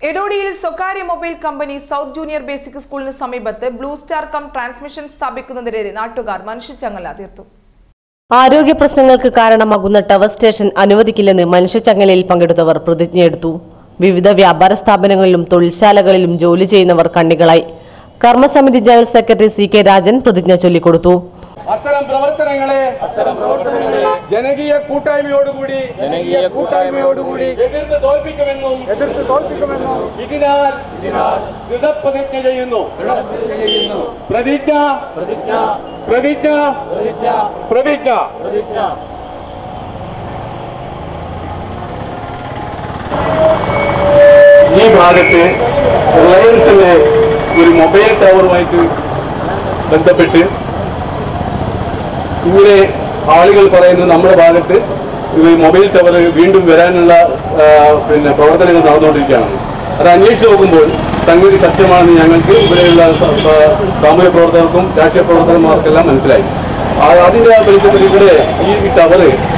എടോടിയിൽ സ്വകാര്യ മൊബൈൽ കമ്പനി south junior basic സ്കൂളിന് സമീപത്ത് ബ്ലൂ സ്റ്റാർ കം ട്രാൻസ്മിഷൻ സ്ഥാപിക്കുന്നതിനെതിരെ നാട്ടുകാർ മനുഷ്യച്ചങ്ങല തീർത്തു ആരോഗ്യ പ്രശ്നങ്ങൾക്ക് കാരണമാകുന്ന ടവർ സ്റ്റേഷൻ അനുവദിക്കില്ലെന്ന് മനുഷ്യച്ചങ്ങലയിൽ പങ്കെടുത്തവർ പ്രതിജ്ഞയെടുത്തു വിവിധ വ്യാപാര സ്ഥാപനങ്ങളിലും തൊഴിൽശാലകളിലും ജോലി ചെയ്യുന്നവർ കണ്ണികളായി കർമ്മസമിതി general secretary C K Rajan പ്രതിജ്ഞ ചൊല്ലിക്കൊടുത്തു അത്തരം പ്രവർത്തനങ്ങളെ ജനകീയ കൂട്ടായ്മയോടുകൂടി ജനകീയ കൂട്ടായ്മയോടുകൂടി എതിർത്ത് തോൽപ്പിക്കുമെന്നും എതിർത്ത് തോൽപ്പിക്കുമെന്നും ഇതിനാൽ ദൃഢപ്രതിജ്ഞ ചെയ്യുന്നു പ്രതിജ്ഞ പ്രതിജ്ഞ പ്രതിജ്ഞ ഈ ഭാഗത്ത് റിലയൻസിന്റെ ഒരു മൊബൈൽ ടവറുമായിട്ട് ബന്ധപ്പെട്ട് ഇങ്ങനെ ആളുകൾ പറയുന്നത് നമ്മുടെ ഭാഗത്ത് ഈ മൊബൈൽ ടവർ വീണ്ടും വരാനുള്ള ആ, പിന്നെ പ്രവർത്തനങ്ങൾ നടന്നുകൊണ്ടിരിക്കുകയാണ് അത് അന്വേഷിച്ച് നോക്കുമ്പോൾ സംഗതി സത്യമാണെന്ന് ഞങ്ങൾക്ക് ഇവിടെയുള്ള സ- സ- സാമൂഹ്യ പ്രവർത്തകർക്കും രാഷ്ട്രീയ പ്രവർത്തകന്മാർക്കെല്ലാം മനസ്സിലായി ആ, അതിന്റെ ആ വെളിച്ചത്തിൽ ഇവിടെ ഈ ടവർ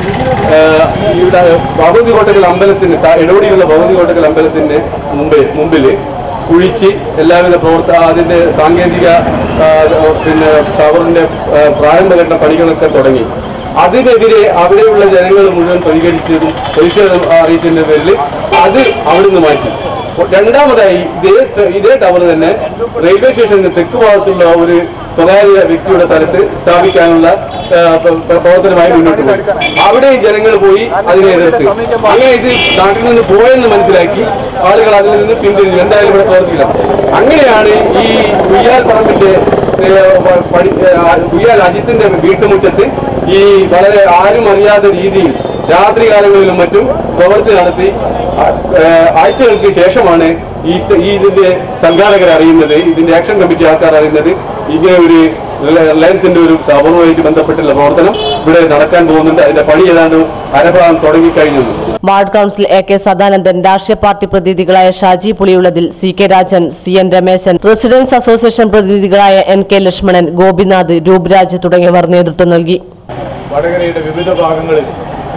ഇവിടെ ഭഗവതി കോട്ടക്കൽ അമ്പലത്തിന് ത- ഇടപെടിയുള്ള ഭഗവതി കോട്ടക്കൽ അമ്പലത്തിന്റെ മുമ്പിൽ മുമ്പിൽ കുഴിച്ച് എല്ലാവിധ പ്രവർത്ത അതിന്റെ സാങ്കേതിക ആ, പിന്നെ ടവറിന്റെ ആ, പ്രാരംഭഘട്ട പണികളൊക്കെ തുടങ്ങി അതിനെതിരെ അവിടെയുള്ള ജനങ്ങൾ മുഴുവൻ പ്രതികരിച്ചതും പ്രതിഷേധം അറിയിച്ചതിന്റെ പേരിൽ അത് അവിടുന്ന് മാറ്റി രണ്ടാമതായി ഇതേ ട- ഇതേ ടവർ തന്നെ റെയിൽവേ സ്റ്റേഷനിൽ തെക്ക് ഭാഗത്തുള്ള ഒരു സ്വകാര്യ വ്യക്തിയുടെ സ്ഥലത്ത് സ്ഥാപിക്കാനുള്ള ആ, പ്ര- പ്ര- പ്രവർത്തനമായി മുന്നോട്ട് പോയി അവിടെയും ജനങ്ങൾ പോയി അതിനെ എതിർത്ത് അങ്ങനെ ഇത് നാട്ടിൽ നിന്ന് പോയെന്ന് മനസ്സിലാക്കി ആളുകൾ അതിൽ നിന്ന് പിന്തിരിഞ്ഞു എന്തായാലും ഇവിടെ പ്രവർത്തിക്കില്ല അങ്ങനെയാണ് ഈ കുയ്യാൽ പറമ്പിന്റെ ഏഹ്, പ- പടി ഏഹ്, കുയ്യാൽ അജിത്തിന്റെ വീട്ടുമുറ്റത്ത് ഈ വളരെ ആരും അറിയാത്ത രീതിയിൽ രാത്രി കാലങ്ങളിലും മറ്റും പ്രവൃത്തി നടത്തി ആ- ഏഹ്, ആഴ്ചകൾക്ക് ശേഷമാണ് ഈ ത- ഈ ഇതിന്റെ സംഘാടകർ അറിയുന്നത് ഇതിന്റെ ആക്ഷൻ കമ്മിറ്റി ആൾക്കാർ അറിയുന്നത് ഇങ്ങനെ ഒരു റിലയൻസിന്റെ ഒരു ടവറുമായിട്ട് ബന്ധപ്പെട്ടുള്ള പ്രവർത്തനം ഇവിടെ നടക്കാൻ പോകുന്നുണ്ട് അതിന്റെ പണി ഏതാണ്ട് അരഭാഗം തുടങ്ങിക്കഴിഞ്ഞു ward council A K Sadanandan രാഷ്ട്രീയ പാർട്ടി പ്രതിനിധികളായ ഷാജി പുളിയുള്ളതിൽ C K Rajan C N Rameshan residence association പ്രതിനിധികളായ എൻ കെ ലക്ഷ്മണൻ ഗോപിനാഥ് രൂപരാജ് തുടങ്ങിയവർ നേതൃത്വം നൽകി വടകരയുടെ വിവിധ ഭാഗങ്ങളിൽ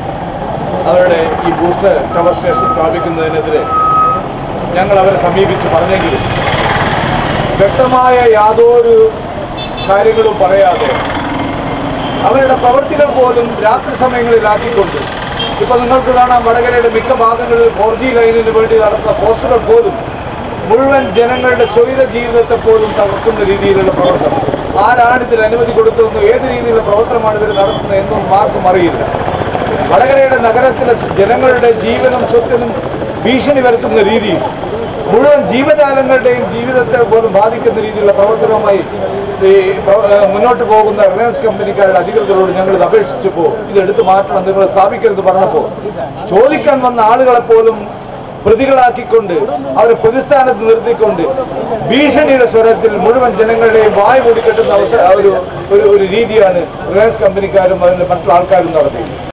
അവരുടെ ഈ ബൂസ്റ്റർ ടവർ സ്റ്റേഷൻ സ്ഥാപിക്കുന്നതിനെതിരെ ഞങ്ങൾ അവരെ സമീപിച്ച് പറഞ്ഞെങ്കിലും വ്യക്തമായ യാതൊരു കാര്യങ്ങളും പറയാതെ അവരുടെ പ്രവൃത്തികൾ പോലും രാത്രി സമയങ്ങളിലാക്കിക്കൊണ്ട് ഇപ്പൊ നിങ്ങൾക്ക് കാണാം വടകരയുടെ മിക്ക ഭാഗങ്ങളിൽ ഫോർ ജി ലൈനിന് വേണ്ടി നടത്തുന്ന പോസ്റ്റുകൾ പോലും മുഴുവൻ ജനങ്ങളുടെ സ്വൈര ജീവിതത്തെ പോലും തകർക്കുന്ന രീതിയിലുള്ള പ്രവർത്തനം ആരാണ് ഇതിന് അനുമതി കൊടുത്തതെന്നോ ഏത് രീതിയിലുള്ള പ്രവർത്തനമാണ് ഇവർ നടത്തുന്നത് എന്നൊന്നും ആർക്കും അറിയില്ല വടകരയുടെ നഗരത്തിലെ ജനങ്ങളുടെ ജീവനും സ്വത്തിനും ഭീഷണി വരുത്തുന്ന രീതിയിൽ മുഴുവൻ ജീവജാലങ്ങളുടെയും ജീവിതത്തെ പോലും ബാധിക്കുന്ന രീതിയിലുള്ള പ്രവർത്തനവുമായി ഈ പ്രവ- ഏഹ് മുന്നോട്ട് പോകുന്ന റിലയൻസ് കമ്പനിക്കാരുടെ അധികൃതരോട് ഞങ്ങൾ ഇത് അപേക്ഷിച്ചപ്പോൾ ഇത് എടുത്തു മാറ്റണം നിങ്ങൾ സ്ഥാപിക്കരുത് പറഞ്ഞപ്പോൾ ചോദിക്കാൻ വന്ന ആളുകളെ പോലും പ്രതികളാക്കിക്കൊണ്ട് അവരെ പ്രതിസ്ഥാനത്ത് നിർത്തിക്കൊണ്ട് ഭീഷണിയുടെ സ്വരത്തിൽ മുഴുവൻ ജനങ്ങളുടെയും വായു മൂടിക്കെട്ടുന്ന അവസര ഒരു ഒരു ഒരു രീതിയാണ് റിലയൻസ് കമ്പനിക്കാരും അതിൻ്റെ മറ്റുള്ള ആൾക്കാരും നടത്തിയത്